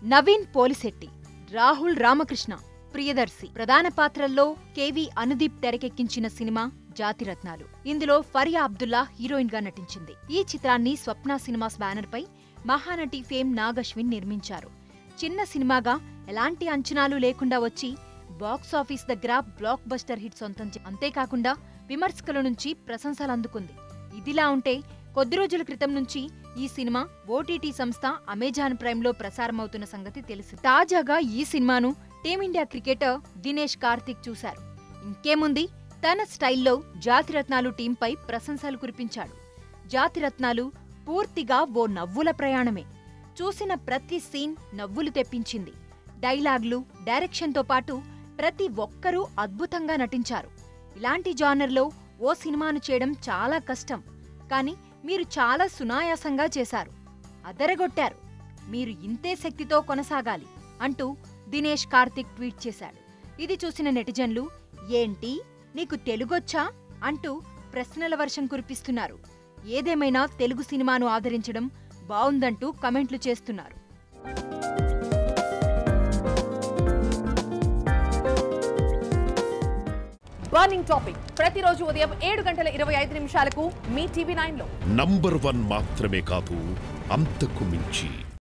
నవీన్ పోలిశెట్టి రాహుల్ రామకృష్ణ ప్రియదర్శి ప్రధాన పాత్రల్లో కేవి అనుదీప్ తెరకెక్కించిన సినిమా జాతిరత్నాలు ఇందులో ఫరియా అబ్దుల్లా హీరోయిన్ గా నటించింది ఈ చిత్రాన్ని స్వప్న సినిమాస్ బ్యానర్ పై మహానటి ఫేమ్ నాగశ్విన్ నిర్మించారు చిన్న సినిమాగా ఎలాంటి అంచనాలు లేకుండా వచ్చి బాక్సాఫీస్ దగ్గర బ్లాక్ బస్టర్ హిట్ సొంతం చే- అంతేకాకుండా విమర్శకుల నుంచి ప్రశంసలు అందుకుంది ఇదిలా ఉంటే కొద్ది రోజుల క్రితం నుంచి ఈ సినిమా ఓటీటీ సంస్థ అమెజాన్ ప్రైమ్ లో ప్రసారమవుతున్న సంగతి తెలుసు తాజాగా ఈ సినిమాను టీమిండియా క్రికెటర్ దినేష్ కార్తిక్ చూశారు ఇంకేముంది తన స్టైల్లో జాతిరత్నాలు టీంపై ప్రశంసలు కురిపించాడు జాతిరత్నాలు పూర్తిగా ఓ నవ్వుల ప్రయాణమే చూసిన ప్రతి సీన్ నవ్వులు తెప్పించింది డైలాగ్లు డైరెక్షన్తో పాటు ప్రతి ఒక్కరూ అద్భుతంగా నటించారు ఇలాంటి జానర్లో ఓ సినిమాను చేయడం చాలా కష్టం కానీ మీరు చాలా సునాయాసంగా చేశారు అదరగొట్టారు మీరు ఇంతే శక్తితో కొనసాగాలి అంటూ దినేష్ కార్తిక్ ట్వీట్ చేశాడు ఇది చూసిన నెటిజన్లు ఏంటి నీకు తెలుగొచ్చా అంటూ ప్రశ్నల వర్షం కురిపిస్తున్నారు ఏదేమైనా తెలుగు సినిమాను ఆదరించడం బావుందంటూ కమెంట్లు చేస్తున్నారు బర్నింగ్ టాపిక్ ప్రతిరోజు ఉదయం ఏడు గంటల ఇరవై ఐదు నిమిషాలకు మీ టీవీ నైన్ లో నంబర్ వన్ మాత్రమే కాదు అంతకు మించి